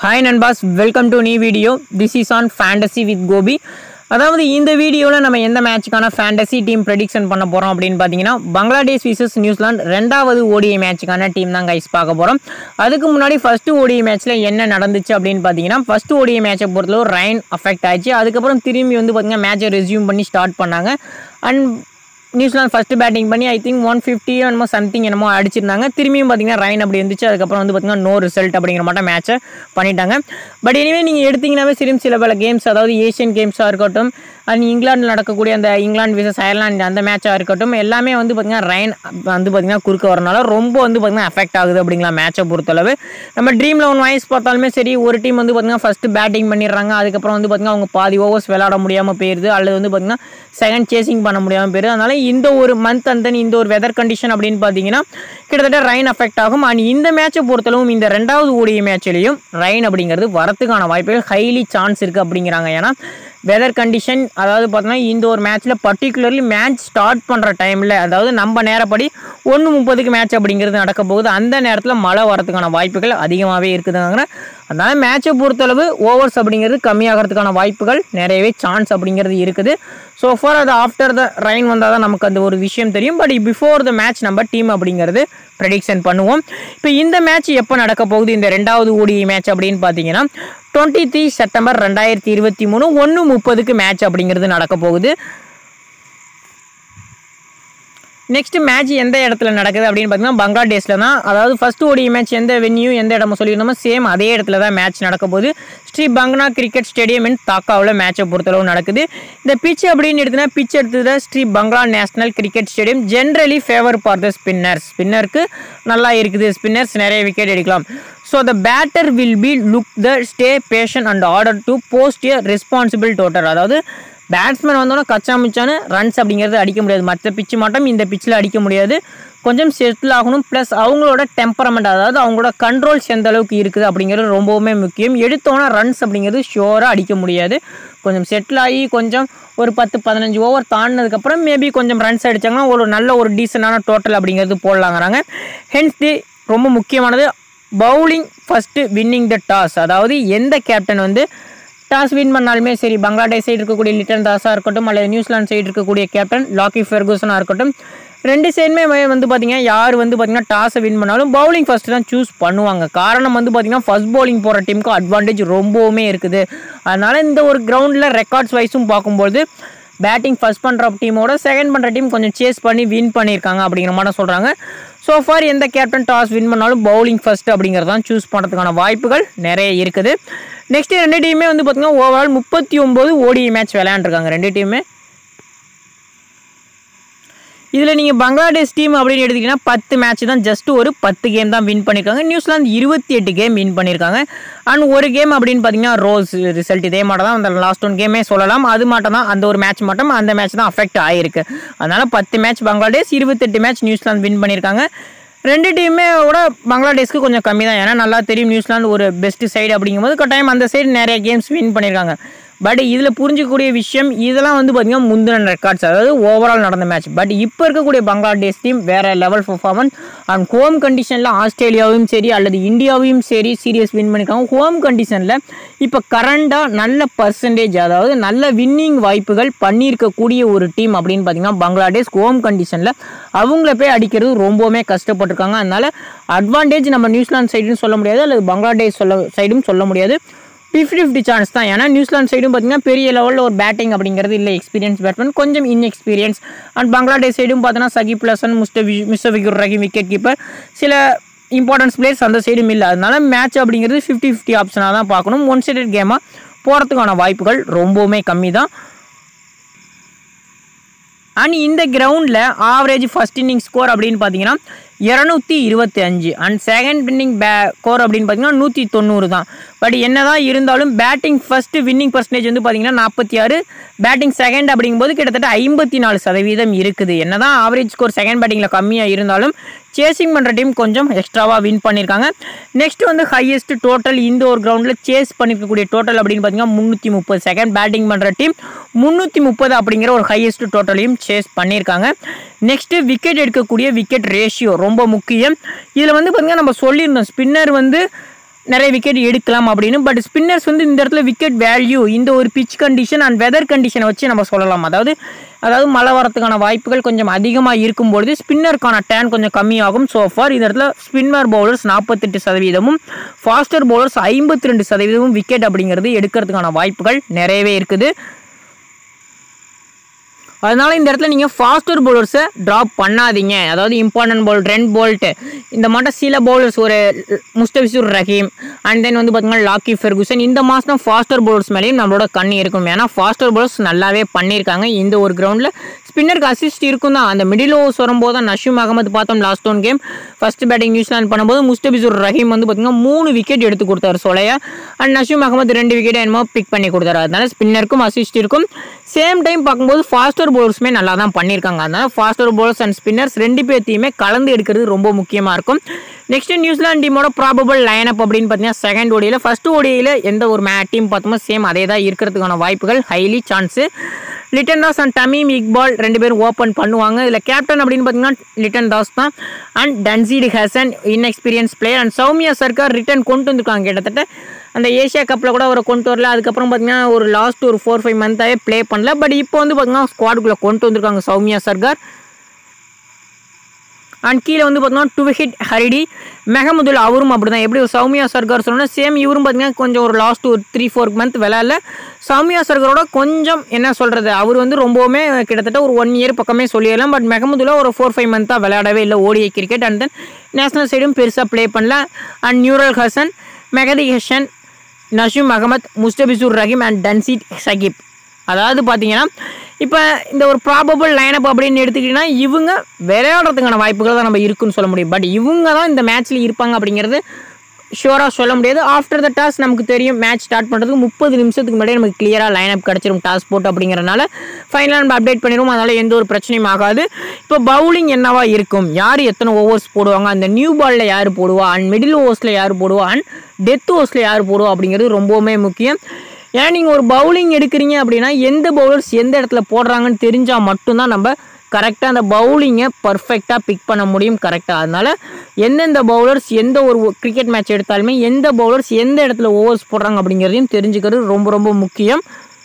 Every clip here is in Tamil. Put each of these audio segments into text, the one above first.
ஹாய் நண்பாஸ் welcome to new video this is on fantasy with Gopi அதாவது இந்த வீடியோவில் நம்ம எந்த மேட்சுக்கான ஃபேண்டசி டீம் ப்ரெடிக்ஷன் பண்ண போகிறோம் அப்படின்னு பார்த்தீங்கன்னா பங்களாதேஷ் விசஸ் நியூசிலாந்து ரெண்டாவது ஓடிஐ மேட்சுக்கான டீம் தான் கைஸ் பார்க்க போகிறோம் அதுக்கு முன்னாடி ஃபஸ்ட்டு ஓடிஐ மேட்ச்சில் என்ன நடந்துச்சு அப்படின்னு பார்த்தீங்கன்னா ஃபஸ்ட்டு ஓடிஐ மேட்சை பொறுத்தளவு ரைன் அஃபெக்ட் ஆச்சு அதுக்கப்புறம் திரும்பி வந்து பார்த்தீங்கன்னா மேட்சை ரெஸ்யூம் பண்ணி ஸ்டார்ட் பண்ணாங்க அண்ட் நியூசிலாந்து ஃபஸ்ட்டு பேட்டிங் பண்ணி ஐ திங்க் ஒன் ஃபிஃப்டி என்னமோ சம்திங் என்னமோ அடிச்சிருந்தாங்க திரும்பியும் பார்த்தீங்கன்னா ரைன் அப்படி இருந்துச்சு அதுக்கப்புறம் வந்து பார்த்தீங்கன்னா நோ ரிசல்ட் அப்படிங்கிற மாட்டம் மேட்சை பண்ணிட்டாங்க பட் எனிவே நீங்கள் எடுத்தீங்கன்னாவே சரி சில பல கேம்ஸ் அதாவது ஏஷியன் கேம்ஸாக இருக்கட்டும் அண்ட் இங்கிலாண்டில் நடக்கக்கூடிய அந்த இங்கிலாந்து விசஸ் அயர்லாந்து அந்த மேட்சாக இருக்கட்டும் எல்லாமே வந்து பார்த்திங்கன்னா ரைன் வந்து பார்த்திங்கன்னா குறுக்க வரனால ரொம்ப வந்து பார்த்திங்கன்னா அஃபெக்ட் ஆகுது அப்படிங்களா மேட்சை பொறுத்தளவு நம்ம ட்ரீம் லெவன் வாய்ஸ் பார்த்தாலுமே சரி ஒரு டீம் வந்து பார்த்திங்கன்னா ஃபஸ்ட்டு பேட்டிங் பண்ணிடுறாங்க அதுக்கப்புறம் வந்து பார்த்திங்கன்னா அவங்க பாதி ஓவர்ஸ் விளையாட முடியாமல் போயிடுது அல்லது வந்து பார்த்திங்கன்னா செகண்ட் சேசிங் பண்ண முடியாமல் போயிடுது அதனால் இந்த ஒரு மந்த் அண்ட் தென் இந்த ஒரு வெதர் கண்டிஷன் அப்படின்னு பார்த்தீங்கன்னா கிட்டத்தட்ட ரைன் அஃபெக்ட் ஆகும் அண்ட் இந்த மேட்சை பொறுத்தளவும் இந்த ரெண்டாவது ஓடிய மேட்ச்லேயும் ரைன் அப்படிங்கிறது வரத்துக்கான வாய்ப்புகள் ஹைலி சான்ஸ் இருக்குது அப்படிங்கிறாங்க ஏன்னா வெதர் கண்டிஷன் அதாவது பார்த்தோன்னா இந்த ஒரு மேட்ச்சில் பர்டிகுலர்லி மேட்ச் ஸ்டார்ட் பண்ணுற டைமில் அதாவது நம்ம நேரப்படி ஒன்று முப்பதுக்கு மேட்ச் அப்படிங்கிறது நடக்க போகுது அந்த நேரத்தில் மழை வரதுக்கான வாய்ப்புகள் அதிகமாகவே இருக்குதுங்கிற அதனால் மேட்சை பொறுத்தளவு ஓவர்ஸ் அப்படிங்கிறது கம்மியாகிறதுக்கான வாய்ப்புகள் நிறையவே சான்ஸ் அப்படிங்கிறது இருக்குது ஸோ ஃபார் அது ஆஃப்டர் த ரைன் வந்தால் தான் நமக்கு அந்த ஒரு விஷயம் தெரியும் பட் பிஃபோர் த மேட்ச் நம்ம டீம் அப்படிங்கிறது ப்ரெடிக்ஷன் பண்ணுவோம் இப்போ இந்த மேட்ச் எப்போ நடக்க போகுது இந்த ரெண்டாவது ஓடிஐ மேட்ச் அப்படின்னு பார்த்தீங்கன்னா டுவெண்ட்டி த்ரீ செப்டம்பர் ரெண்டாயிரத்தி இருபத்தி மூணு ஒன்று முப்பதுக்கு மேட்ச் அப்படிங்கிறது நடக்க போகுது நெக்ஸ்ட் மேட்ச் எந்த இடத்துல நடக்குது அப்படின்னு பார்த்தீங்கன்னா பங்களாதேஷில் தான் அதாவது ஃபர்ஸ்ட் ஓடிய மேட்ச் எந்த வென்யூ எந்த இடமோ சொல்லியிருந்தோமோ சேம் அதே இடத்துல தான் மேட்ச் நடக்க போகுது Sher Bangla cricket stadium in தாக்காவில் மேட்சை பொறுத்தளவு நடக்குது இந்த பிச் அப்படின்னு எடுத்துனா பிச் எடுத்தது Sher Bangla national cricket stadium generally favour for the spinners ஸ்பின்னருக்கு நல்லா இருக்குது ஸ்பின்னர்ஸ் நிறைய விக்கெட் எடுக்கலாம் so the batter will be look the stay patient and order to post a responsible total அதாவது பேட்ஸ்மேன் வந்தோன்னா கச்சா மிச்சான ரன்ஸ் அப்படிங்கிறது அடிக்க முடியாது மற்ற பிச்சு மட்டும் இந்த பிச்சில் அடிக்க முடியாது கொஞ்சம் செட்டில் ஆகணும் ப்ளஸ் அவங்களோட டெம்பரமெண்ட் அதாவது அவங்களோட கண்ட்ரோல்ஸ் எந்த அளவுக்கு இருக்குது அப்படிங்கிறது ரொம்பவுமே முக்கியம் எடுத்தோன்னா ரன்ஸ் அப்படிங்கிறது ஷோராக அடிக்க முடியாது கொஞ்சம் செட்டில் ஆகி கொஞ்சம் ஒரு பத்து பதினஞ்சு ஓவர் தாண்டினதுக்கப்புறம் மேபி கொஞ்சம் ரன்ஸ் அடித்தாங்கன்னா ஒரு நல்ல ஒரு டீசெண்டான டோட்டல் அப்படிங்கிறது போடலாங்கிறாங்க ஹென்ஸ் தி ரொம்ப முக்கியமானது bowling first winning the toss அதாவது எந்த கேப்டன் வந்து டாஸ் வின் பண்ணாலுமே சரி பங்களாதேஷ் சைடு இருக்கக்கூடிய லிட்டன் தாஸாக இருக்கட்டும் அல்லது நியூசிலாந்து சைடு இருக்கக்கூடிய கேப்டன் லாக்கி ஃபெர்கூசனாக இருக்கட்டும் ரெண்டு சைடுமே வந்து பார்த்தீங்கன்னா யார் வந்து பார்த்தீங்கன்னா டாஸை வின் பண்ணாலும் பவுலிங் ஃபஸ்ட்டு தான் சூஸ் பண்ணுவாங்க காரணம் வந்து பார்த்தீங்கன்னா ஃபஸ்ட் பவுலிங் போகிற டீமுக்கு அட்வான்டேஜ் ரொம்பவுமே இருக்குது அதனால் இந்த ஒரு கிரவுண்டில் ரெக்கார்ட்ஸ் வைஸும் பார்க்கும்போது பேட்டிங் ஃபஸ்ட் பண்ணுற டீமோட செகண்ட் பண்ணுற டீம் கொஞ்சம் சேஸ் பண்ணி வின் பண்ணியிருக்காங்க அப்படிங்கிற மாதிரி சொல்கிறாங்க ஸோ ஃபார் எந்த கேப்டன் டாஸ் வின் பண்ணாலும் பவுலிங் ஃபஸ்ட் அப்படிங்கிறது தான் சூஸ் பண்ணுறதுக்கான வாய்ப்புகள் நிறைய இருக்குது நெக்ஸ்ட்டு ரெண்டு டீமே வந்து பார்த்திங்கன்னா ஓவரால் முப்பத்தி ஒம்பது ஓடிஐ மேட்ச் விளையாண்டுருக்காங்க ரெண்டு டீமே இதில் நீங்கள் பங்களாதேஷ் டீம் அப்படின்னு எடுத்திங்கன்னா பத்து மேட்ச் தான் ஜஸ்ட் ஒரு பத்து கேம் தான் வின் பண்ணியிருக்காங்க நியூசிலாந்து இருபத்தி எட்டு கேம் வின் பண்ணியிருக்காங்க அண்ட் ஒரு கேம் அப்படின்னு பார்த்தீங்கன்னா ரோஸ் ரிசல்ட் இதே மாட்டம் தான் அந்த லாஸ்ட் ஒன் கேமே சொல்லலாம் அது மட்டும் தான் அந்த ஒரு மேட்ச் மட்டும் அந்த மேட்ச் தான் அஃபெக்ட் ஆகிருக்கு அதனால் பத்து மேட்ச் பங்களாதேஷ் இருபத்தெட்டு மேட்ச் நியூசிலாந்து வின் பண்ணியிருக்காங்க ரெண்டு டீமே கூட பங்களாதேஷ்க்கு கொஞ்சம் கம்மி தான் ஏன்னா நல்லா தெரியும் நியூசிலாந்து ஒரு பெஸ்ட் சைடு அப்படிங்கும்போது கட்டாயம் அந்த சைடு நிறைய கேம்ஸ் வின் பண்ணியிருக்காங்க பட் இதில் புரிஞ்சிக்கக்கூடிய விஷயம் இதெல்லாம் வந்து பார்த்திங்கன்னா முந்தின ரெக்கார்ட்ஸ் அதாவது ஓவரால் நடந்த மேட்ச் பட் இப்போ இருக்கக்கூடிய பங்களாதேஷ் டீம் வேறு லெவல் பர்ஃபார்மன்ஸ் அண்ட் ஹோம் கண்டிஷனில் ஆஸ்திரேலியாவையும் சரி அல்லது இந்தியாவையும் சரி சீரியஸ் வின் பண்ணியிருக்காங்க ஹோம் கண்டிஷனில் இப்போ கரண்டாக நல்ல பர்சன்டேஜ் அதாவது நல்ல வின்னிங் வாய்ப்புகள் பண்ணியிருக்கக்கூடிய ஒரு டீம் அப்படின்னு பார்த்தீங்கன்னா பங்களாதேஷ் ஹோம் கண்டிஷனில் அவங்கள போய் அடிக்கிறது ரொம்பவுமே கஷ்டப்பட்டிருக்காங்க அதனால் அட்வான்டேஜ் நம்ம நியூசிலாந்து சைடுன்னு சொல்ல முடியாது அல்லது பங்களாதேஷ் சொல்ல சைடும் சொல்ல முடியாது ஃபிஃப்டி ஃபிஃப்டி சான்ஸ் தான் ஏன்னா நியூசிலாந்து சைடும் பார்த்தீங்கன்னா பெரிய லெவலில் ஒரு பேட்டிங் அப்படிங்கிறது இல்லை எக்ஸ்பீரியன்ஸ் பேட்ஸ்மேன் கொஞ்சம் இன்எக்ஸ்பீரியன்ஸ் அண்ட் பங்களாதேஷ் சைடும் பார்த்தோன்னா சகிப் லசன் முஸ்டபி மிஸ்டபிகுர் ரஹீம் விக்கெட் கீப்பர் சில இம்பார்ட்டன்ஸ் பிளேயர்ஸ் அந்த சைடும் இல்லை அதனால மேட்ச் அப்படிங்கிறது ஃபிஃப்டி ஃபிஃப்டி ஆப்ஷனாக தான் பார்க்கணும் ஒன் சைடட் கேமாக போகிறதுக்கான வாய்ப்புகள் ரொம்பவுமே கம்மி தான் அண்ட் இந்த கிரவுண்டில் ஆவரேஜ் ஃபஸ்ட் இன்னிங் ஸ்கோர் அப்படின்னு பார்த்தீங்கன்னா இரநூத்தி இருபத்தி அஞ்சு அண்ட் செகண்ட் இன்னிங் பே ஸ்கோர் அப்படின்னு பார்த்தீங்கன்னா நூற்றி தொண்ணூறு தான் பட் என்ன தான் இருந்தாலும் பேட்டிங் ஃபஸ்ட்டு வின்னிங் பர்சன்டேஜ் வந்து பார்த்தீங்கன்னா நாற்பத்தி ஆறு பேட்டிங் செகண்ட் அப்படிங்கும்போது கிட்டத்தட்ட ஐம்பத்தி நாலு சதவீதம் இருக்குது என்ன தான் ஆவரேஜ் ஸ்கோர் செகண்ட் பேட்டிங்கில் கம்மியாக இருந்தாலும் சேசிங் பண்ணுற டீம் கொஞ்சம் எக்ஸ்ட்ராவாக வின் பண்ணியிருக்காங்க நெக்ஸ்ட் வந்து ஹையஸ்ட் டோட்டல் இந்த ஒரு கிரவுண்டில் சேஸ் பண்ணியிருக்கக்கூடிய டோட்டல் அப்படின்னு பார்த்தீங்கன்னா முந்நூற்றி முப்பது செகண்ட் பேட்டிங் பண்ணுற டீம் முந்நூற்றி முப்பது அப்படிங்கிற ஒரு ஹையஸ்ட் டோட்டலையும் சேஸ் பண்ணியிருக்காங்க நெக்ஸ்ட்டு விக்கெட் எடுக்கக்கூடிய விக்கெட் ரேஷியோ ரொம்ப முக்கியம் இதில் வந்து பார்த்திங்கன்னா நம்ம சொல்லியிருந்தோம் ஸ்பின்னர் வந்து நிறைய விக்கெட் எடுக்கலாம் அப்படின்னு பட் ஸ்பின்னர்ஸ் வந்து இந்த இடத்துல விக்கெட் வேல்யூ இந்த ஒரு பிச் கண்டிஷன் அண்ட் வெதர் கண்டிஷனை வச்சு நம்ம சொல்லலாம் அதாவது அதாவது மழை வரத்துக்கான வாய்ப்புகள் கொஞ்சம் அதிகமாக இருக்கும்பொழுது ஸ்பின்னருக்கான டேன் கொஞ்சம் கம்மியாகும் ஸோ ஃபார் இந்த இடத்துல ஸ்பின்னர் பவுலர்ஸ் நாற்பத்தெட்டு சதவீதமும் ஃபாஸ்டர் பவுலர்ஸ் ஐம்பத்தி ரெண்டு சதவீதமும் விக்கெட் அப்படிங்கிறது எடுக்கிறதுக்கான வாய்ப்புகள் நிறையவே இருக்குது அதனால இந்த இடத்துல நீங்கள் ஃபாஸ்டர் பவுலர்ஸை ட்ராப் பண்ணாதீங்க அதாவது இம்பார்ட்டன்ட் பவுல் ரென் போல்ட்டு இந்த மாட்டம் சில பவுலர்ஸ் ஒரு முஸ்டபிசூர் ரஹீம் அண்ட் தென் வந்து பார்த்தீங்கன்னா லாக்கி ஃபெர்குசன் இந்த மாதம் ஃபாஸ்டர் பவுலர்ஸ் மேலேயும் நம்மளோட கண் இருக்கும் ஏன்னா ஃபாஸ்டர் பவுலர்ஸ் நல்லாவே பண்ணியிருக்காங்க இந்த ஒரு கிரவுண்டில் ஸ்பின்னருக்கு அசிஸ்ட் இருக்கும் தான் அந்த மிடில் ஓவர்ஸ் வரும்போது தான் நஷீம் அகமது பார்த்தோம் last one game first batting New Zealand பண்ணும்போது முஸ்டபிசூர் ரஹீம் வந்து பார்த்தீங்கன்னா மூணு விக்கெட் எடுத்து கொடுத்தாரு சோலையா அண்ட் நஷீம் அகமது ரெண்டு விக்கெட் என்னமோ பிக் பண்ணி கொடுத்தாரு அதனால ஸ்பின்னருக்கும் அசிஸ்ட் இருக்கும் சேம் டைம் பார்க்கும்போது ஃபாஸ்டர் பவுலர்ஸுமே நல்லா தான் பண்ணியிருக்காங்க அதனால ஃபாஸ்டர் பவுலர்ஸ் அண்ட் ஸ்பின்னர்ஸ் ரெண்டு பேர்த்தையுமே கலந்து எடுக்கிறது ரொம்ப முக்கியமாக இருக்கும் நெக்ஸ்ட் நியூசிலாந்து டீமோட ப்ராபபிள் லைன் அப் அப்படின்னு பார்த்தீங்கன்னா செகண்ட் ஓடியில் ஃபர்ஸ்ட் ஓடியில் எந்த ஒரு மே டீம் பார்த்தோமோ சேம் அதே தான் இருக்கிறதுக்கான வாய்ப்புகள் highly chance Litton Das and Tamim Iqbal ரெண்டு பேரும் ஓப்பன் பண்ணுவாங்க இதில் கேப்டன் அப்படின்னு பார்த்தீங்கன்னா லிட்டன் தாஸ் தான் and Tanzid Hasan inexperience player and Soumya Sarkar return கொண்டு வந்திருக்காங்க கிட்டத்தட்ட அந்த ஏஷியா கப்பில் கூட அவரை கொண்டு வரல அதுக்கப்புறம் பார்த்தீங்கன்னா ஒரு லாஸ்ட் ஒரு ஃபோர் ஃபைவ் மந்த்தாகவே ப்ளே பண்ணல பட் இப்போ வந்து பார்த்தீங்கன்னா ஸ்குவாடுக்குள்ளே கொண்டு வந்திருக்காங்க சௌமியா சர்க்கார் அண்ட் கீழே வந்து பார்த்தீங்கன்னா டு ஹிட் ஹரிடி மெஹமுதுல் அவரும் அப்படி தான் எப்படி ஒரு சௌமியா சர்கார் சொன்னோன்னா சேம் இவரும் பார்த்தீங்கன்னா கொஞ்சம் ஒரு லாஸ்ட் ஒரு த்ரீ ஃபோர் மந்த் விளையாடல சௌமியா சர்காரோட கொஞ்சம் என்ன சொல்கிறது அவர் வந்து ரொம்பவுமே கிட்டத்தட்ட ஒரு ஒன் இயர் பக்கமே சொல்லிடலாம் பட் மெஹமுதுல்லா ஒரு ஃபோர் ஃபைவ் மந்த்தாக விளையாடவே இல்லை ODI cricket and then national சைடும் பெருசாக ப்ளே பண்ணல அண்ட் நியூரல் ஹசன் மெகதி ஹஷன் நஷீம் அகமத் முஸ்டபிசூர் ரஹீம் அண்ட் டன்சீட் சகிப் அதாவது பார்த்தீங்கன்னா இப்போ இந்த ஒரு ப்ராபபிள் லைனப் அப்படின்னு எடுத்துக்கிட்டிங்கன்னா இவங்க விளையாடுறதுக்கான வாய்ப்புகள் தான் நம்ம இருக்குன்னு சொல்ல முடியும் பட் இவங்க தான் இந்த மேட்ச்சில் இருப்பாங்க அப்படிங்கிறது ஷுவராக சொல்ல முடியாது ஆஃப்டர் த டாஸ் நமக்கு தெரியும் மேட்ச் ஸ்டார்ட் பண்ணுறதுக்கு முப்பது நிமிஷத்துக்கு முன்னாடியே நமக்கு கிளியராக லைனப் கிடச்சிரும் டாஸ் போட்டு அப்படிங்கிறனால ஃபைனலாக நம்ம அப்டேட் பண்ணிடுவோம் அதனால் எந்த ஒரு பிரச்சனையும் ஆகாது இப்போ பவுலிங் என்னவா இருக்கும் யார் எத்தனை ஓவர்ஸ் போடுவாங்க அந்த நியூ பாலில் யார் போடுவா அண்ட் மிடில் ஓவர்ஸில் யார் போடுவா அண்ட் டெத் ஓவர்ஸில் யார் போடுவா அப்படிங்கிறது ரொம்பவுமே முக்கியம் ஏன்னா நீங்கள் ஒரு பவுலிங் எடுக்கிறீங்க அப்படின்னா எந்த பவுலர்ஸ் எந்த இடத்துல போடுறாங்கன்னு தெரிஞ்சால் மட்டும்தான் நம்ம கரெக்டாக அந்த பவுலிங்கை பர்ஃபெக்டாக பிக் பண்ண முடியும் கரெக்டாக அதனால் எந்தெந்த பவுலர்ஸ் எந்த ஒரு கிரிக்கெட் மேட்ச் எடுத்தாலுமே எந்த பவுலர்ஸ் எந்த இடத்துல ஓவர்ஸ் போடுறாங்க அப்படிங்கிறதையும் தெரிஞ்சுக்கிறது ரொம்ப ரொம்ப முக்கியம்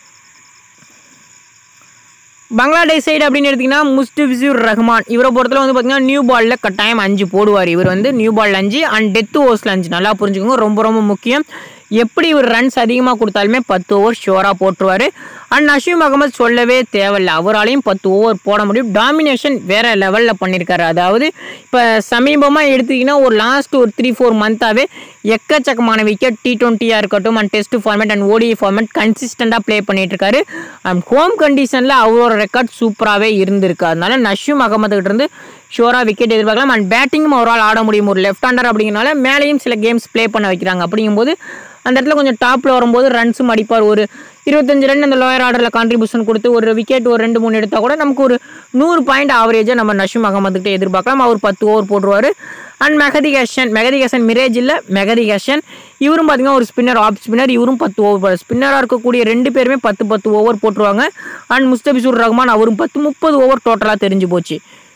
பங்களாதேஷ் சைடு அப்படின்னு எடுத்திங்கன்னா முஸ்டிபிசூர் ரஹ்மான் இவரை பொறுத்தல வந்து பார்த்தீங்கன்னா நியூ பாலில் கட்டாயம் அஞ்சு போடுவார் இவர் வந்து நியூ பால் அஞ்சு அண்ட் டெத் ஓவர்ஸில் அஞ்சு நல்லா புரிஞ்சுக்கோங்க ரொம்ப ரொம்ப முக்கியம் எப்படி ஒரு ரன்ஸ் அதிகமாக கொடுத்தாலுமே பத்து ஓவர் ஷோராக போட்டுருவார் அண்ட் நஷீம் அகமது சொல்லவே தேவையில்லை அவராலையும் பத்து ஓவர் போட முடியும் டாமினேஷன் வேறு லெவலில் பண்ணியிருக்காரு அதாவது இப்போ சமீபமாக எடுத்திங்கன்னா ஒரு லாஸ்ட் ஒரு த்ரீ ஃபோர் மந்த்தாகவே எக்கச்சக்கமான விக்கெட் டி டுவெண்ட்டியாக இருக்கட்டும் and test format and ODI format கன்சிஸ்டண்ட்டாக ப்ளே பண்ணிட்டு இருக்காரு அண்ட் ஹோம் கண்டிஷனில் அவரோட ரெக்கார்ட் சூப்பராகவே இருந்திருக்கு அதனால நஷீம் அகமது கிட்ட இருந்து ஷோராக விக்கெட் எதிர்பார்க்கலாம் அண்ட் பேட்டிங்கும் அவரால் ஆட முடியும் ஒரு லெஃப்ட் ஹேண்டர் அப்படிங்கிறனால மேலேயும் சில கேம்ஸ் ப்ளே பண்ண வைக்கிறாங்க அப்படிங்கும்போது அந்த இடத்துல கொஞ்சம் டாப்பில் வரும்போது ரன்ஸும் அடிப்பார் ஒரு இருபத்தஞ்சு ரன் அந்த லோயர் ஆர்டரில் கான்ட்ரிபியூஷன் கொடுத்து ஒரு விக்கெட் ஒரு ரெண்டு மூணு எடுத்தால் கூட நமக்கு ஒரு நூறு பாயிண்ட் ஆவரேஜாக நம்ம நஷீம் அகமதுக்கிட்ட எதிர்பார்க்கலாம் அவர் பத்து ஓவர் போடுவார் அண்ட் மெகதி ஹஷன் மெகதி ஹசன் மிரேஜ் இல்லை மெகதி ஹஷன் இவரும் பார்த்தீங்கன்னா ஒரு ஸ்பின்னர் ஆஃப் ஸ்பின்னர் இவரும் பத்து ஓவர் ஸ்பின்னராக இருக்கக்கூடிய ரெண்டு பேருமே பத்து பத்து ஓவர் போட்டுருவாங்க அண்ட் முஸ்தபிசூர் ரஹ்மான் அவரும் பத்து முப்பது ஓவர் டோட்டலாக தெரிஞ்சு போச்சு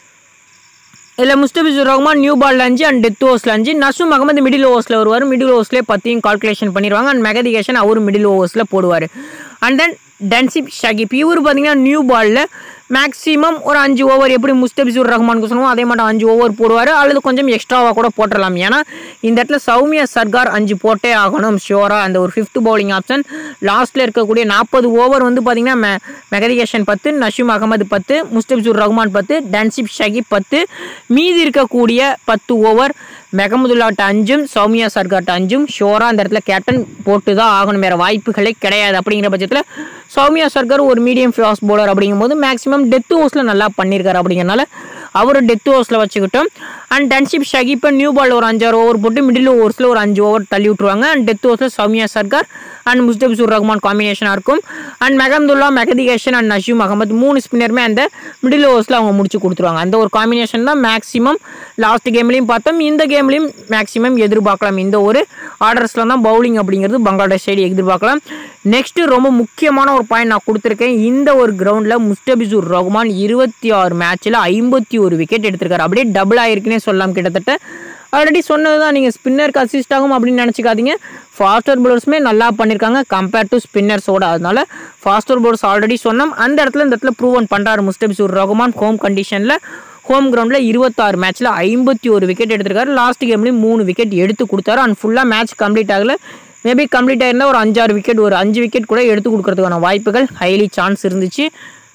இதில் முஸ்டபிசூர் ரஹ்மான் நியூ பால் அஞ்சு அண்ட் டெத் ஓவர்ஸில் அஞ்சு நசூம் அகமது மிடில் ஓவர்ஸில் வருவார் மிடில் ஓவர்ஸ்லேயே பத்தையும் கால்குலேஷன் பண்ணிடுவாங்க அண்ட் மெகதிகேஷன் அவரும் மிடில் ஓவர்ஸில் போடுவார் அண்ட் தென் டன்சிப் ஷகிப் இவர் பார்த்தீங்கன்னா நியூ பாலில் மேக்ஸிமம் ஒரு அஞ்சு ஓவர் எப்படி முஸ்தபிசூர் ரஹ்மானுக்கு சொன்னோமோ அதே மாதிரி அஞ்சு ஓவர் போடுவார் அல்லது கொஞ்சம் எக்ஸ்ட்ராவாக கூட போட்டுடலாம் ஏன்னா இந்த இடத்துல சௌமியா சர்கார் அஞ்சு போட்டே ஆகணும் ஷியோராக அந்த ஒரு ஃபிஃப்த் பவுலிங் ஆப்ஷன் லாஸ்ட்டில் இருக்கக்கூடிய நாற்பது ஓவர் வந்து பார்த்தீங்கன்னா மெ மெகதிகேஷன் பத்து நஷீம் அகமது பத்து முஸ்தபிசூர் ரஹ்மான் பத்து டன்சிப் ஷகிப் பத்து மீதி இருக்கக்கூடிய பத்து ஓவர் மெகமுதுல்லாட்ட அஞ்சும் சௌமியா சர்காட்ட அஞ்சும் ஷோராக அந்த இடத்துல கேப்டன் போட்டு தான் ஆகணும் வேறு வாய்ப்புகளே கிடையாது அப்படிங்கிற பட்சத்தில் சௌமியா சர்கார் ஒரு மீடியம் ஃபாஸ்ட் bowler அப்படிங்கும்போது மேக்ஸிமம் டெத் ஓவர்ஸில் நல்லா பண்ணியிருக்காரு அப்படிங்கிறனால அவர் டெத் ஓவர்ஸில் வச்சுக்கிட்டோம் அண்ட் டன்ஷிப் ஷகிப்பை நியூ பால் ஒரு அஞ்சாறு ஓவர் போட்டு மிடில் ஓவர்ஸில் ஒரு அஞ்சு ஓவர் தள்ளி விட்ருவாங்க and death ஓவர்ஸில் Soumya Sarkar and Mustafizur Rahman காம்பினேஷனாக இருக்கும் அண்ட் மெகம்துல்லா மெகதிகேஷன் அண்ட் நஷீம் அகமது மூணு ஸ்பின்னருமே அந்த மிடில் ஓவர்ஸில் அவங்க முடிச்சு கொடுத்துருவாங்க அந்த ஒரு காம்பினேஷன் தான் மேக்ஸிமம் லாஸ்ட் கேம்லையும் பார்த்தோம் இந்த கேம்லையும் மேக்ஸிமம் எதிர்பார்க்கலாம் இந்த ஒரு ஆர்டர்ஸில் தான் பவுலிங் அப்படிங்கிறது பங்களாதேஷ் சைடு எதிர்பார்க்கலாம் நெக்ஸ்ட்டு ரொம்ப முக்கியமான ஒரு பாயிண்ட் நான் கொடுத்துருக்கேன் இந்த ஒரு கிரவுண்டில் முஸ்டபிசூர் ரஹ்மான் இருபத்தி ஆறு மேட்ச்சில் ஐம்பத்தி ஒரு விக்கெட் எடுத்திருக்காரு அப்படியே டபுள் ஆயிருக்குன்னே சொல்லலாம் கிட்டத்தட்ட ஆல்ரெடி சொன்னது தான் நீங்கள் ஸ்பின்னருக்கு அசிஸ்ட் ஆகும் அப்படின்னு நினச்சிக்காதீங்க ஃபாஸ்டர் பவுலர்ஸுமே நல்லா பண்ணியிருக்காங்க கம்பேர்ட் டு ஸ்பின்னர்ஸோட அதனால ஃபாஸ்டர் பவுலர்ஸ் ஆல்ரெடி சொன்னோம் அந்த இடத்துல இந்த இடத்துல ப்ரூவன் பண்ணுறாரு முஸ்டபிசூர் ரகுமான் ஹோம் கண்டிஷனில் ஹோம் கிரவுண்டில் இருபத்தாறு மேட்ச்சில் ஐம்பத்தி ஒரு விக்கெட் எடுத்திருக்காரு லாஸ்ட் கேம்லேயும் மூணு விக்கெட் எடுத்து கொடுத்தாரு அண்ட் ஃபுல்லாக மேட்ச் கம்ப்ளீட் ஆகல மேபி கம்ப்ளீட் ஆயிருந்தால் ஒரு அஞ்சாறு விக்கெட் ஒரு அஞ்சு விக்கெட் கூட எடுத்து கொடுக்கறதுக்கான வாய்ப்புகள் ஹைலி சான்ஸ் இருந்துச்சு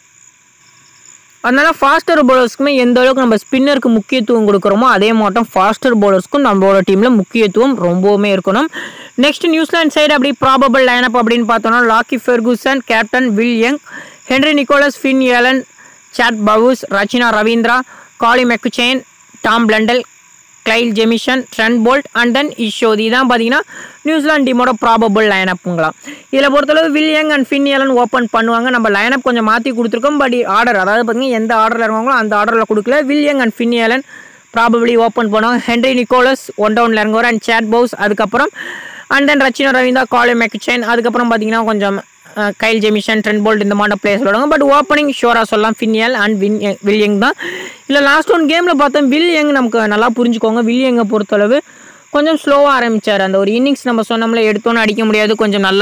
அதனால் ஃபாஸ்டர் பவுலர்ஸ்க்குமே எந்த அளவுக்கு நம்ம ஸ்பின்னருக்கு முக்கியத்துவம் கொடுக்குறோமோ அதே மாட்டம் ஃபாஸ்டர் பவுலர்ஸ்க்கும் நம்மளோட டீமில் முக்கியத்துவம் ரொம்பவுமே இருக்கணும் நெக்ஸ்ட் நியூசிலாந்து சைடு அப்படி ப்ராபபிள் லைனப் அப்படின்னு பார்த்தோம்னா லாக்கி Ferguson captain will young Henry Nicolas fin Alan chat பவுஸ் ரச்சினா Ravindra காலி மெக்குச்சேன் Tom Blundell glial Jamieson Trent bolt and தென் இஷோதி தான் பார்த்தீங்கன்னா நியூசிலாந்து டீமோட ப்ராபபிள் லைனப்புங்களாம் இதில் பொறுத்தளவு வில்லியங் அண்ட் ஃபின் ஏலன் ஓப்பன் பண்ணுவாங்க நம்ம லைனப் கொஞ்சம் மாற்றி கொடுத்துருக்கோம் பட் ஆர்டர் அதாவது பார்த்தீங்கன்னா எந்த ஆர்டரில் இருக்காங்களோ அந்த ஆர்டரில் கொடுக்கல Will Young and Finn Allen probably open பண்ணுவாங்க ஹென்ரி நிக்கோலஸ் ஒன் டவுனில் இறங்குவார் அண்ட் சேட் பவுஸ் அதுக்கப்புறம் அண்ட் தென் ரச்சினா ரவீந்தா காலி மெக்சைன் அதுக்கப்புறம் பார்த்தீங்கன்னா கொஞ்சம் ah, Kyle Jamieson Trent Boult இந்த மாதிரி பிளேயர்ஸ் விளாடுவாங்க பட் ஓப்பனிங் ஷோராக சொல்லலாம் ஃபின்யல் அண்ட் வின் வில்யங் தான் இல்லை லாஸ்ட் ஒன் கேமில் பார்த்தோம் வில்யங் நமக்கு நல்லா புரிஞ்சுக்கோங்க வில்யங்கை பொறுத்தளவு கொஞ்சம் ஸ்லோவாக ஆரம்பிச்சார் அந்த ஒரு இன்னிங்ஸ் நம்ம சொன்னோம்ல எடுத்தோன்னு அடிக்க முடியாது கொஞ்சம் நல்லா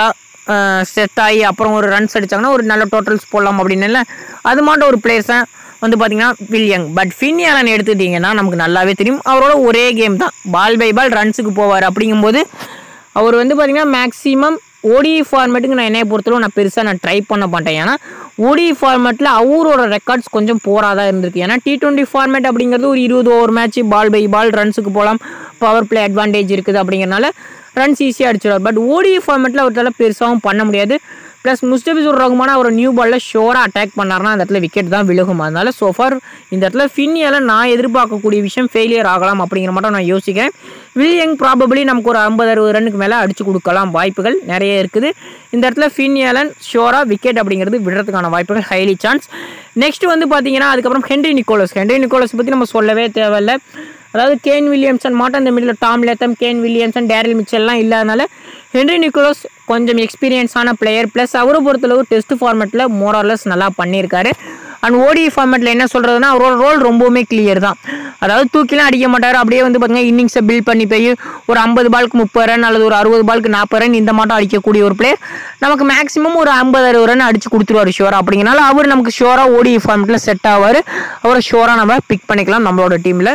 செட் ஆகி அப்புறம் ஒரு ரன்ஸ் அடிச்சாங்கன்னா ஒரு நல்ல டோட்டல்ஸ் போடலாம் அப்படின்னு அது மாட்டும் ஒரு பிளேயர்ஸை வந்து பார்த்தீங்கன்னா வில்யங் பட் ஃபின்யாலன் எடுத்துக்கிட்டிங்கன்னா நமக்கு நல்லாவே தெரியும் அவரோட ஒரே கேம் தான் பால் பை பால் ரன்ஸுக்கு போவார் அப்படிங்கும்போது அவர் வந்து பார்த்தீங்கன்னா மேக்ஸிமம் ஓடிஐ ஃபார்மேட்டுக்கு நான் என்னைய பொறுத்தளவு நான் பெருசாக நான் ட்ரை பண்ண மாட்டேன் ஏன்னா ஓடிஐ ஃபார்மேட்டில் அவரோட ரெக்கார்ட்ஸ் கொஞ்சம் போராதான் இருந்திருக்கு ஏன்னா டி டுவெண்ட்டி ஃபார்மேட் அப்படிங்கிறது ஒரு இருபது over match ball by ball ரன்ஸுக்கு போகலாம் பவர் பிளே அட்வான்டேஜ் இருக்குது அப்படிங்கிறனால ரன்ஸ் ஈஸியாக அடிச்சிடுவார் பட் ஓடிஐ ஃபார்மேட்டில் அவர்த்தால பெருசாகவும் பண்ண முடியாது ப்ளஸ் முஸ்டபிசூர் ரகுமான அவர் நியூ பாலில் ஷோராக அட்டாக் பண்ணார்னா அந்த இடத்துல விக்கெட் தான் விழுகும் அதனால சோஃபார் இந்த இடத்துல ஃபின்னியால் நான் எதிர்பார்க்கக்கூடிய விஷயம் ஃபெயிலியர் ஆகலாம் அப்படிங்கிற மட்டும் நான் யோசிக்கிறேன் வில்லியங் ப்ராபபிளி நமக்கு ஒரு ஐம்பது அறுபது ரன்னுக்கு மேலே அடிச்சு கொடுக்கலாம் வாய்ப்புகள் நிறைய இருக்குது இந்த இடத்துல ஃபின்னியாலன் ஷோராக விக்கெட் அப்படிங்கிறது விடுறதுக்கான வாய்ப்புகள் ஹைலி சான்ஸ் நெக்ஸ்ட் வந்து பார்த்தீங்கன்னா அதுக்கப்புறம் ஹென்ரி நிக்கோலஸ் ஹென்ரி நிக்கோலஸ் பற்றி நம்ம சொல்லவே தேவையில்லை அதாவது கேன் வில்லியம்சன் மாட்டம் இந்த middle Tom Latham Kane Williamson Daryl மிச்சல்லாம் இல்லாதனால ஹென்ரி நிக்கோலஸ் கொஞ்சம் எக்ஸ்பீரியன்ஸான பிளேயர் ப்ளஸ் அவரை பொறுத்தளவு டெஸ்ட் ஃபார்மேட்டில் மோரர்லெஸ் நல்லா பண்ணியிருக்காரு அண்ட் ஓடி ஃபார்மேட்டில் என்ன சொல்கிறதுனா அவரோட ரோல் ரொம்பவுமே கிளியர் தான் அதாவது தூக்கிலாம் அடிக்க மாட்டார் அப்படியே வந்து பார்த்தீங்கன்னா இன்னிங்ஸை பில்ட் பண்ணி போய் ஒரு ஐம்பது பாலுக்கு முப்பது ரன் அல்லது ஒரு அறுபது பாலுக்கு நாற்பது ரன் இந்த மாட்டம் அடிக்கக்கூடிய ஒரு பிளேயர் நமக்கு மேக்ஸிமம் ஒரு ஐம்பது அறுபது ரன் அடிச்சு கொடுத்துருவார் ஷோரா அப்படிங்கிறனால அவர் நமக்கு ஷோராக ஓடி ஃபார்மேட்டில் செட் ஆவார் அவரை ஷோராக நம்ம பிக் பண்ணிக்கலாம் நம்மளோட டீமில்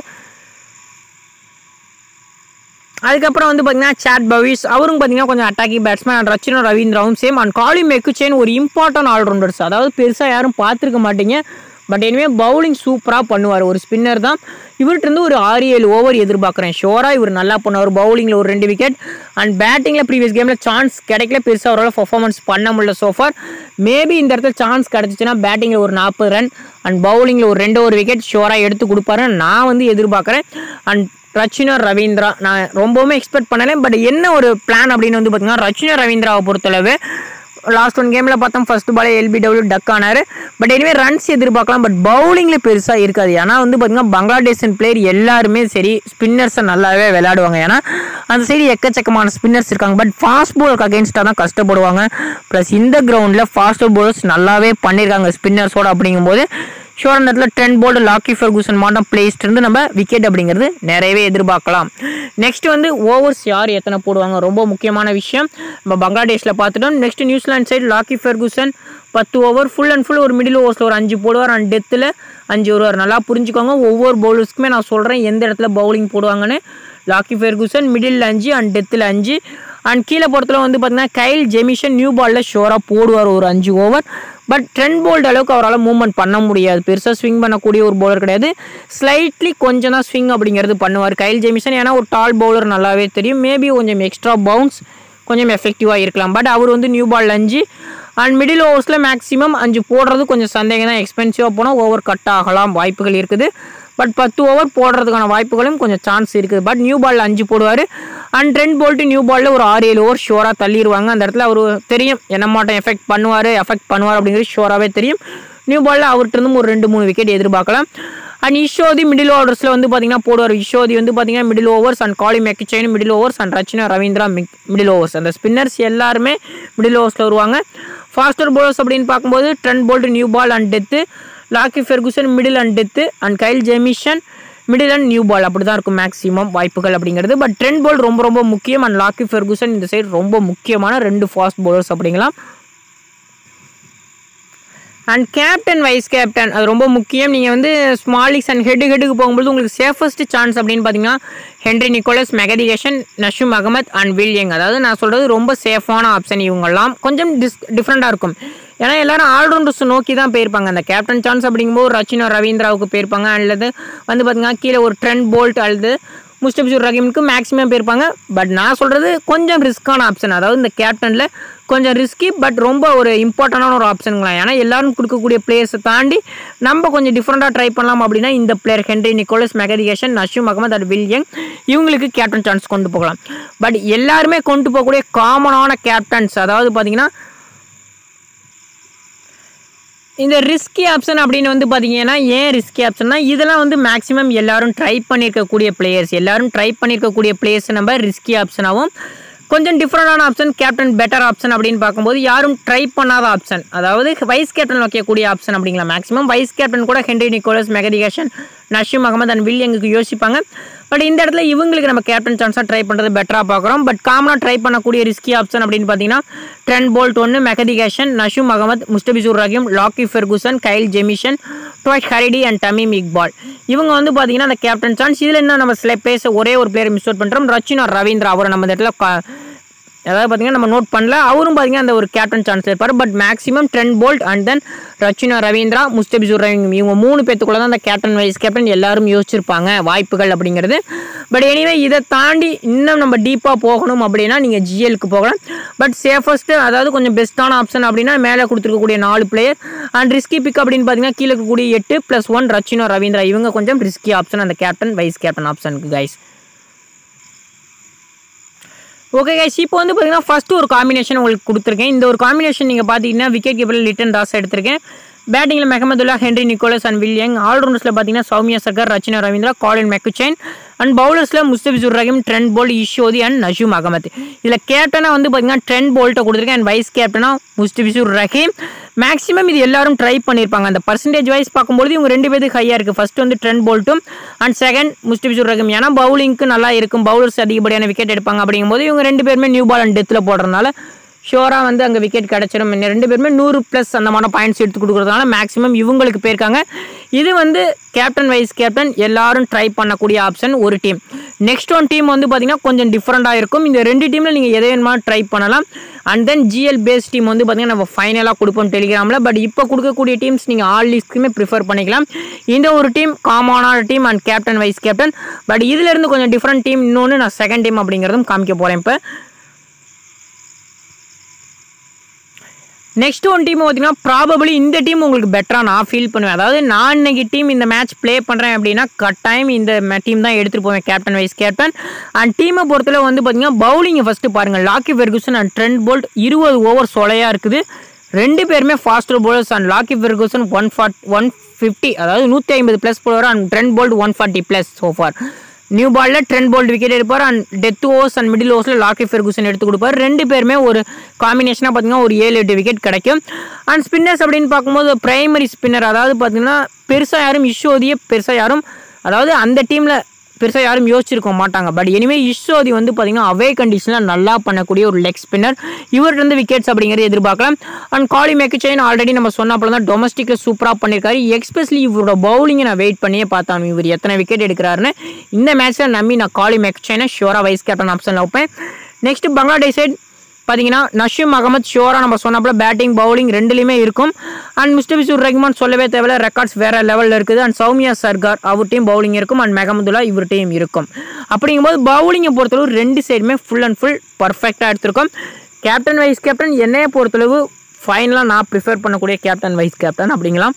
அதுக்கப்புறம் வந்து பார்த்தீங்கன்னா சாட் பவிஸ் அவரும் பார்த்தீங்கன்னா கொஞ்சம் அட்டாக்கி பேட்ஸ்மேன் அண்ட் ரச்சினா ரவீந்திராவும் சேம் அண்ட் காலி மெக்குச்சேன் ஒரு இம்பார்ட்டன்ட் ஆல்ரவுண்டர்ஸ் அதாவது பெருசாக யாரும் பார்த்துருக்க மாட்டீங்க பட் இனிமே பவுலிங் சூப்பராக பண்ணுவார் ஒரு ஸ்பின்னர் தான் இவர்கிட்ட இருந்து ஒரு ஆறு ஏழு ஓவர் எதிர்பார்க்குறேன் ஷோராக இவர் நல்லா பண்ணுவார் பவுலிங்கில் ஒரு ரெண்டு விக்கெட் அண்ட் பேட்டிங்கில் ப்ரீவியஸ் கேமில் சான்ஸ் கிடைக்கல பெருசாக அவரால் பர்ஃபார்மன்ஸ் பண்ண முடியல சோஃபார் மேபி இந்த இடத்துல சான்ஸ் கிடச்சிச்சின்னா பேட்டிங்கில் ஒரு நாற்பது ரன் அண்ட் பவுலிங்கில் ஒரு ரெண்டு ஒரு விக்கெட் ஷோராக எடுத்து கொடுப்பாரு நான் வந்து எதிர்பார்க்குறேன் அண்ட் ரச்சினா ரவீந்திரா நான் ரொம்பவுமே எக்ஸ்பெக்ட் பண்ணலை பட் என்ன ஒரு பிளான் அப்படின்னு வந்து பார்த்தீங்கன்னா ரச்சினா ரவீந்திராவை பொறுத்தளவு லாஸ்ட் ஒன் கேமில் பார்த்தோம் ஃபர்ஸ்ட் பாலே எல்பிடபிள்யூ டக் ஆனார் பட் எனிவே ரன்ஸ் எதிர்பார்க்கலாம் பட் பவுலிங்கில் பெருசாக இருக்காது ஏன்னா வந்து பார்த்தீங்கன்னா பங்களாதேஷன் பிளேயர் எல்லாருமே சரி ஸ்பின்னர்ஸை நல்லாவே விளையாடுவாங்க ஏன்னா அந்த சைடு எக்கச்சக்கமான ஸ்பின்னர்ஸ் இருக்காங்க பட் ஃபாஸ்ட் பாலுக்கு அகேன்ஸ்டாக தான் கஷ்டப்படுவாங்க ப்ளஸ் இந்த கிரவுண்டில் ஃபாஸ்ட் பாலர்ஸ் நல்லாவே பண்ணியிருக்காங்க ஸ்பின்னர்ஸோட அப்படிங்கும்போது ஷோர் அந்த இடத்துல டென் போல்டு லாக்கி ஃபெர்கூசன் மாட்டம் பிளேஸ்ட் இருந்து நம்ம விக்கெட் அப்படிங்கிறது நிறையவே எதிர்பார்க்கலாம் நெக்ஸ்ட் வந்து ஓவர்ஸ் யார் எத்தனை போடுவாங்க ரொம்ப முக்கியமான விஷயம் நம்ம பங்களாதேஷில் பார்த்துட்டோம் next New Zealand side Lockie Ferguson பத்து ஓவர் ஃபுல் அண்ட் ஃபுல் ஒரு மிடில் ஓவர்ஸில் ஒரு அஞ்சு போடுவார் அண்ட் டெத்தில் அஞ்சு வருவார் நல்லா புரிஞ்சுக்கோங்க ஒவ்வொரு பவுலர்ஸ்க்குமே நான் சொல்கிறேன் எந்த இடத்துல பவுலிங் போடுவாங்கன்னு லாக்கி ஃபெர்கூசன் மிடில் அஞ்சு அண்ட் டெத்தில் அஞ்சு அண்ட் கீழே பொறுத்தல வந்து பார்த்தீங்கன்னா கைல் ஜெமிஷன் நியூ பாலில் ஷோராக போடுவார் ஒரு அஞ்சு ஓவர் பட் ட்ரெண்ட் போல்ட் அளவுக்கு அவரால் மூவ்மெண்ட் பண்ண முடியாது பெருசாக ஸ்விங் பண்ணக்கூடிய ஒரு பவுலர் கிடையாது ஸ்லைட்லி கொஞ்சம் தான் ஸ்விங் அப்படிங்கிறது பண்ணுவார் கைல் ஜெமிஷன் ஏன்னா ஒரு டால் பவுலர் நல்லாவே தெரியும் மேபி கொஞ்சம் எக்ஸ்ட்ரா பவுன்ஸ் கொஞ்சம் எஃபெக்டிவாக இருக்கலாம் பட் அவர் வந்து நியூ பால் அஞ்சு அண்ட் மிடில் ஓவர்ஸில் மேக்ஸிமம் அஞ்சு போடுறது கொஞ்சம் சந்தேகம் தான் எக்ஸ்பென்சிவாக போனால் ஓவர் கட் ஆகலாம் வாய்ப்புகள் இருக்குது பட் பத்து ஓவர் போடுறதுக்கான வாய்ப்புகளும் கொஞ்சம் சான்ஸ் இருக்குது பட் நியூ பாலில் அஞ்சு போடுவார் அண்ட் ரெண்டு போல்ட்டு நியூ பாலில் ஒரு ஆறு ஏழு ஓவர் ஷோராக தள்ளிடுவாங்க அந்த இடத்துல அவர் தெரியும் என்ன மாட்டம் எஃபெக்ட் பண்ணுவார் எஃபெக்ட் பண்ணுவார் அப்படிங்கிறது ஷோராகவே தெரியும் நியூ பாலில் அவர்கிட்ட இருந்தும் ஒரு ரெண்டு மூணு விக்கெட் எதிர்பார்க்கலாம் அண்ட் இஷோதி மிடில் ஓவர்ஸில் வந்து பார்த்தீங்கன்னா போடுவார் இஷோதி வந்து பார்த்தீங்கன்னா middle overs and Cole McConchie middle overs and Rachin Ravindra middle overs அந்த ஸ்பின்னர்ஸ் எல்லாருமே மிடில் ஓவர்ஸில் வருவாங்க ஃபாஸ்டர் bowlers அப்படின்னு பார்க்கும்போது Trent Boult new ball and death Lockie Ferguson middle and death and Kyle Jamieson middle and new ball அப்படி தான் இருக்கும் மேக்ஸிமம் வாய்ப்புகள் அப்படிங்கிறது பட் ட்ரெண்ட் பால் ரொம்ப ரொம்ப முக்கியம் அண்ட் லாக்கி ஃபெர்குசன் இந்த சைடு ரொம்ப முக்கியமான ரெண்டு fast bowlers அப்படிங்களாம் and captain vice captain அது ரொம்ப முக்கியம் நீங்கள் வந்து ஸ்மால் லீக்ஸ் அண்ட் ஹெட் ஹெட்டுக்கு போகும்போது உங்களுக்கு சேஃபஸ்ட் சான்ஸ் அப்படின்னு பார்த்தீங்கன்னா ஹென்ரி நிக்கோலஸ் மெகடிகேஷன் நஷும் அகமத் அண்ட் வில்யங் அதாவது நான் சொல்கிறது ரொம்ப சேஃபான ஆப்ஷன் இவங்கெல்லாம் கொஞ்சம் டிஸ் டிஃப்ரெண்ட்டாக இருக்கும் ஏன்னா எல்லாரும் ஆல்ரவுண்டர்ஸ் நோக்கி தான் போயிருப்பாங்க அந்த கேப்டன் சான்ஸ் அப்படிங்கும்போது ரச்சினோ ரவீந்திராவுக்கு போயிருப்பாங்க அல்லது வந்து பார்த்தீங்கன்னா கீழே ஒரு ட்ரெண்ட் போல்ட் அல்லது முஸ்டபிசூர் ரஹீமுக்கு மேக்ஸிமம் போயிருப்பாங்க பட் நான் சொல்கிறது கொஞ்சம் ரிஸ்க்கான ஆப்ஷன் அதாவது இந்த கேப்டனில் கொஞ்சம் ரிஸ்கி பட் ரொம்ப ஒரு இம்பார்ட்டண்டான ஒரு ஆப்ஷனுங்களா ஏன்னா எல்லாரும் கொடுக்கக்கூடிய பிளேயர்ஸை தாண்டி நம்ம கொஞ்சம் டிஃப்ரெண்ட்டாக ட்ரை பண்ணலாம் அப்படின்னா இந்த player Henry Nicolas மெகரிகேஷன் நஷூம் Ahmed at வில்லியங் இவங்களுக்கு கேப்டன் சான்ஸ் கொண்டு போகலாம் பட் எல்லாருமே கொண்டு போகக்கூடிய காமனான கேப்டன்ஸ் அதாவது பார்த்தீங்கன்னா இந்த ரிஸ்கி ஆப்ஷன் அப்படின்னு வந்து பார்த்தீங்கன்னா ஏன் ரிஸ்கி ஆப்ஷன்னா இதெல்லாம் வந்து மேக்ஸிமம் எல்லாரும் ட்ரை பண்ணியிருக்கக்கூடிய பிளேயர்ஸ் எல்லாரும் ட்ரை பண்ணியிருக்கக்கூடிய பிளேயர்ஸ் நம்ம ரிஸ்கி ஆப்ஷனாகவும் கொஞ்சம் டிஃப்ரெண்டான ஆப்ஷன் கேப்டன் பெட்டர் ஆப்ஷன் அப்படின்னு பார்க்கும்போது யாரும் ட்ரை பண்ணாத ஆப்ஷன் அதாவது வைஸ் கேப்டன் வைக்கக்கூடிய ஆப்ஷன் அப்படிங்களா மேக்ஸிமம் வைஸ் கேப்டன் கூட ஹென்ரி நிக்கோலஸ் மெகடிகேஷன் நஷீம் அகமது அண்ட் வில்லியங்குக்கு யோசிப்பாங்க பட் இந்த இடத்துல இவங்களுக்கு நம்ம கேப்டன் சான்ஸாக ட்ரை பண்ணுறது பெட்டராக பார்க்குறோம் பட் காமனாக ட்ரை பண்ணக்கூடிய ரிஸ்கி ஆப்ஷன் அப்படின்னு பார்த்தீங்கன்னா ட்ரெண்ட் போல்ட் ஒன்று மெகதிகேஷன் நஷூம் Ahmed முஸ்டபிசூர் Rahim Lockie Ferguson Kyle Jamieson toe ஹரிடி and டமீம் Iqbal இவங்க வந்து பார்த்தீங்கன்னா அந்த கேப்டன் சான்ஸ் இதில் என்ன நம்ம சில பேச ஒரே ஒரு பிளேயர் மிஸ் அவுட் பண்ணுறோம் ரச்சினா ரவீந்திரா அவரை நம்ம இந்த இடத்துல கா- அதாவது பார்த்தீங்கன்னா நம்ம நோட் பண்ணல அவரும் பார்த்தீங்கன்னா அந்த ஒரு கேப்டன் சான்ஸ் இருப்பார் but maximum Trent Boult and then Rachin Ravindra Mustafizur Ravindra இவங்க மூணு பேத்துக்குள்ள தான் அந்த கேப்டன் வைஸ் கேப்டன் எல்லாரும் யோசிச்சிருப்பாங்க வாய்ப்புகள் அப்படிங்கிறது பட் எனிவே இதை தாண்டி இன்னும் நம்ம டீப்பாக போகணும் அப்படின்னா நீங்கள் ஜிஎலுக்கு போகலாம் பட் சேஃபஸ்ட்டு அதாவது கொஞ்சம் பெஸ்ட்டான ஆப்ஷன் அப்படின்னா மேலே கொடுத்துருக்கக்கூடிய நாலு பிளேயர் அண்ட் ரிஸ்கி பிக் அப்படின்னு பார்த்தீங்கன்னா கீழே இருக்கக்கூடிய எட்டு ப்ளஸ் ஒன் ரச்சினோ ரவீந்திரா இவங்க கொஞ்சம் ரிஸ்கி ஆப்ஷன் அந்த கேப்டன் வைஸ் கேப்டன் ஆப்ஷனுக்கு கைஸ் ஓகே கைஸ் இப்போ வந்து பார்த்தீங்கன்னா ஃபஸ்ட்டு ஒரு காம்பினேஷன் உங்களுக்கு கொடுத்துருக்கேன் இந்த ஒரு காம்பினேஷன் நீங்கள் பார்த்தீங்கன்னா விக்கெட் கீப்பரில் லிட்டன் தாஸ் எடுத்திருக்கேன் பேட்டிங்கில் மெஹமதுல்லா ஹென்ரி நிக்கோலஸ் அண்ட் வில்லியங் ஆல்ரவுண்டர்ஸில் பார்த்தீங்கன்னா சௌமியா சர்கர் ரச்சினா ரவீந்திரா காலின் மெக்குச்சைன் and பவுலர்ஸில் Mustafizur Rahim Trent Boult ஈஷோதி and நஜூம் Ahmed இதில் கேப்டனாக வந்து பார்த்தீங்கன்னா ட்ரெண்ட் போல்ட்டை கொடுத்துருக்கேன் அண்ட் வைஸ் கேப்டனாக முஸ்தபிசுர் ரஹீம் மேக்ஸிமம் இது எல்லாரும் ட்ரை பண்ணியிருப்பாங்க அந்த பர்சன்டேஜ் வைஸ் பார்க்கும்போது இவங்க ரெண்டு பேருக்கு ஹையாக இருக்குது ஃபர்ஸ்ட் வந்து ட்ரெண்ட் போல்ட்டும் அண்ட் செகண்ட் முஸ்தபிசுர் ரஹீம் ஏன்னா பவுலிங்க்கு நல்லா இருக்கும் பவுலர்ஸ் அதிகப்படியான விக்கெட் எடுப்பாங்க அப்படிங்கும்போது இவங்க ரெண்டு பேருமே நியூ பால் அண்ட் டெத்தில் போடுறதுனால ஷோராக வந்து அங்கே விக்கெட் கிடச்சிடும் இன்னும் ரெண்டு பேருமே நூறு ப்ளஸ் அந்த மாதிரி பாயிண்ட்ஸ் எடுத்து கொடுக்குறதுனால மேக்ஸிமம் இவங்களுக்கு போயிருக்காங்க இது வந்து கேப்டன் வைஸ் கேப்டன் எல்லாரும் ட்ரை பண்ணக்கூடிய ஆப்ஷன் ஒரு டீம் நெக்ஸ்ட் ஒன் டீம் வந்து பார்த்தீங்கன்னா கொஞ்சம் டிஃப்ரெண்ட்டாக இருக்கும் இந்த ரெண்டு டீமில் நீங்கள் எதை வேணுமா ட்ரை பண்ணலாம் and then GL base team வந்து பார்த்தீங்கன்னா நம்ம ஃபைனலாக கொடுப்போம் டெலிகிராமில் பட் இப்போ கொடுக்கக்கூடிய டீம்ஸ் நீங்கள் ஆல் லீஸ்க்குமே ப்ரிஃபர் பண்ணிக்கலாம் இந்த ஒரு டீம் காமனான team and captain vice captain but இதிலிருந்து கொஞ்சம் டிஃப்ரெண்ட் டீம் இன்னொன்று நான் செகண்ட் டீம் அப்படிங்கிறதும் காமிக்க போகிறேன் இப்போ நெக்ஸ்ட் ஒன் டீம் பார்த்தீங்கன்னா ப்ராபபிளி இந்த டீம் உங்களுக்கு பெட்டராக நான் ஃபீல் பண்ணுவேன் அதாவது நான் இன்னைக்கு டீம் இந்த மேட்ச் ப்ளே பண்ணுறேன் அப்படின்னா கட்டாயம் இந்த டீம் தான் எடுத்துகிட்டு போவேன் கேப்டன் வைஸ் கேப்டன் அண்ட் டீமை பொறுத்தளவு வந்து பார்த்தீங்கன்னா பவுலிங்கை ஃபஸ்ட்டு பாருங்கள் Lockie Ferguson and Trent Boult இருபது ஓவர் சொலையாக இருக்குது ரெண்டு பேருமே faster bowlers and Lockie Ferguson one forty one fifty அதாவது நூற்றி ஐம்பது ப்ளஸ் போடுவார் and Trent Boult one forty plus so far new பாலில் ட்ரெண்ட் போல்ட் விக்கெட் எடுப்பார் and death overs and middle ஓவர்ஸில் லாக்கி ஃபெர்குசன் எடுத்து கொடுப்பார் ரெண்டு பேருமே ஒரு காம்பினேஷனாக பார்த்தீங்கன்னா ஒரு ஏழு எட்டு விக்கெட் கிடைக்கும் அண்ட் ஸ்பின்னர்ஸ் அப்படின்னு பார்க்கும்போது பிரைமரி ஸ்பின்னர் அதாவது பார்த்தீங்கன்னா பெருசாக யாரும் இஷ்யோதியே பெருசாக யாரும் அதாவது அந்த டீமில் பெருசாக யாரும் யோசிச்சிருக்க மாட்டாங்க பட் எனிவே இஷ்யோதி வந்து பார்த்தீங்கன்னா அவே கண்டிஷனில் நல்லா பண்ணக்கூடிய ஒரு லெக் ஸ்பின்னர் இவர்கிட்ட இருந்து விக்கெட்ஸ் அப்படிங்கிறது எதிர்பார்க்கலாம் அண்ட் காலி மேக்கச்சைன் ஆல்ரெடி நம்ம சொன்னப்போ தான் டொமஸ்டிக்கில் சூப்பராக பண்ணியிருக்காரு எக்ஸ்பெஷலி இவரோட பவுலிங்கை நான் வெயிட் பண்ணியே பார்த்தேன் இவர் எத்தனை விக்கெட் எடுக்கிறாருன்னு இந்த மேட்ச்சில் நம்பி நான் காலி மேக்கச்சைனை ஷியோராக வைஸ் கேப்டன் ஆப்ஷனில் வைப்பேன் நெக்ஸ்ட் பங்களாதேஷ் சைட் பார்த்தீங்கன்னா நஷீம் அகமத் ஷோரா நம்ம சொன்னப்பல பேட்டிங் பவுலிங் ரெண்டுலையுமே இருக்கும் அண்ட் முஸ்டபிசூர் ரஹ்மான் சொல்லவே தேவையில்ல ரெக்கார்ட்ஸ் வேற லெவலில் இருக்குது அண்ட் சௌமியா சர்கார் அவர் டீம் பவுலிங் இருக்கும் அண்ட் மெகமதுல்லா இவர் டீம் இருக்கும் அப்படிங்கும்போது பவுலிங்கை பொறுத்தளவு ரெண்டு சைடுமே ஃபுல் அண்ட் ஃபுல் பர்ஃபெக்டாக எடுத்திருக்கோம் கேப்டன் வைஸ் கேப்டன் என்னைய பொறுத்தளவு ஃபைனலாக நான் ப்ரிஃபர் பண்ணக்கூடிய கேப்டன் வைஸ் கேப்டன் அப்படிங்களாம்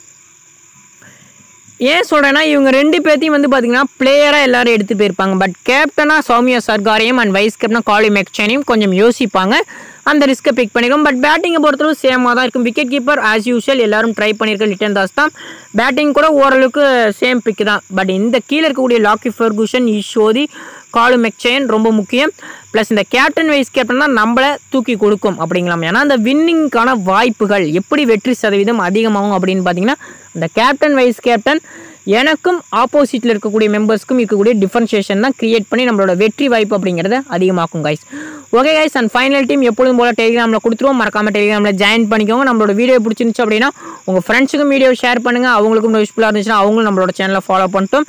ஏன் சொல்கிறேன்னா இவங்க ரெண்டு பேர்த்தையும் வந்து பார்த்தீங்கன்னா பிளேயராக எல்லாரும் எடுத்து போயிருப்பாங்க பட் கேப்டனாக சௌமியா சர்காரையும் அண்ட் வைஸ் கேப்டனாக காலி மெக்சனையும் கொஞ்சம் யோசிப்பாங்க அந்த ரிஸ்க்கை பிக் பண்ணிக்கும் பட் பேட்டிங்கை பொறுத்தளவு சேமாக தான் இருக்கும் விக்கெட் கீப்பர் ஆஸ் யூஷுவல் எல்லாரும் ட்ரை பண்ணியிருக்க லிட்டன் தாஸ் தான் பேட்டிங் கூட ஓரளவுக்கு சேம் பிக் தான் பட் இந்த கீழே இருக்கக்கூடிய லாக்கி ஃபெர்குஷன் ஈஷோதி காலு மெக்சைன் ரொம்ப முக்கியம் ப்ளஸ் இந்த கேப்டன் வைஸ் கேப்டன் தான் நம்மளை தூக்கி கொடுக்கும் அப்படிங்களாம் ஏன்னா அந்த வின்னிங்க்கான வாய்ப்புகள் எப்படி வெற்றி சதவீதம் அதிகமாகும் அப்படின்னு பார்த்தீங்கன்னா இந்த கேப்டன் வைஸ் கேப்டன் எனக்கும் ஆப்போசிட்டில் இருக்கக்கூடிய மெம்பர்ஸ்க்கும் இருக்கக்கூடிய டிஃபரன்ஷியேஷன் தான் கிரியேட் பண்ணி நம்மளோட வெற்றி வாய்ப்பு அப்படிங்கிறத அதிகமாக்கும் guys okay guys and final team எப்பொழுதும் போல் டெலிகிராமில் கொடுத்துருவோம் மறக்காம டெலிகிராமில் ஜாயின் பண்ணிக்கோங்க நம்மளோட வீடியோ பிடிச்சிருந்துச்சு அப்படின்னா உங்கள் ஃப்ரெண்ட்ஸுக்கும் வீடியோ ஷேர் பண்ணுங்கள் அவங்களுக்கும் யூஸ்ஃபுல்லாக இருந்துச்சுன்னா அவங்களும் நம்மளோட சேனலை ஃபாலோ பண்ணிட்டோம்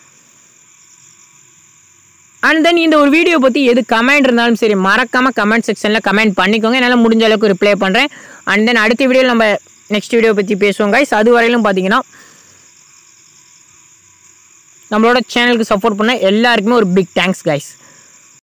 அண்ட் தென் இந்த ஒரு வீடியோ பற்றி எது கமெண்ட் இருந்தாலும் சரி மறக்காமல் கமெண்ட் செக்ஷனில் கமெண்ட் பண்ணிக்கோங்க என்னால் முடிஞ்ச அளவுக்கு ரிப்ளை பண்ணுறேன் அண்ட் தென் அடுத்த வீடியோவில் நம்ம நெக்ஸ்ட் வீடியோ பற்றி பேசுவோம் கைஸ் அது வரையிலும் பார்த்தீங்கன்னா நம்மளோட சேனலுக்கு சப்போர்ட் பண்ண எல்லாருக்குமே ஒரு பிக் தேங்க்ஸ் கைஸ்